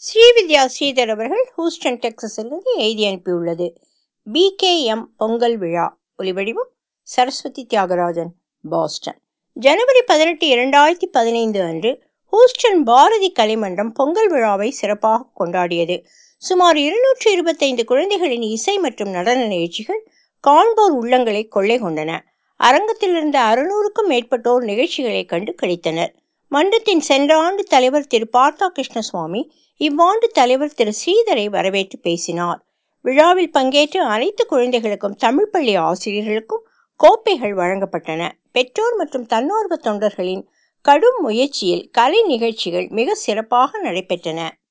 ஸ்ரீவித்யா ஸ்ரீதர் அவர்கள் ஹூஸ்டன் டெக்சஸிலிருந்து எழுதி அனுப்பியுள்ளது பிகேஎம் பொங்கல் விழா ஒலிவடிவம் சரஸ்வதி தியாகராஜன் பாஸ்டன் ஜனவரி பதினெட்டு இரண்டாயிரத்தி பதினைந்து அன்று ஹூஸ்டன் பாரதி கலைமன்றம் பொங்கல் விழாவை சிறப்பாக கொண்டாடியது சுமார் இருநூற்றி இருபத்தைந்து குழந்தைகளின் இசை மற்றும் நடன நிகழ்ச்சிகள் காண்போர் உள்ளங்களை கொள்ளை கொண்டன அரங்கத்தில் இருந்த அறுநூறுக்கும் மேற்பட்டோர் நிகழ்ச்சிகளை கண்டு கழித்தனர் மன்றத்தின் சென்ற ஆண்டு தலைவர் திரு பார்த்தா கிருஷ்ணசுவாமி இவ்வாண்டு தலைவர் திரு ஸ்ரீதரை வரவேற்று பேசினார் விழாவில் பங்கேற்ற அனைத்து குழந்தைகளுக்கும் தமிழ் பள்ளி ஆசிரியர்களுக்கும் கோப்பைகள் வழங்கப்பட்டன பெற்றோர் மற்றும் தன்னார்வ தொண்டர்களின் கடும் முயற்சியில் கலை நிகழ்ச்சிகள் மிக சிறப்பாக நடைபெற்றன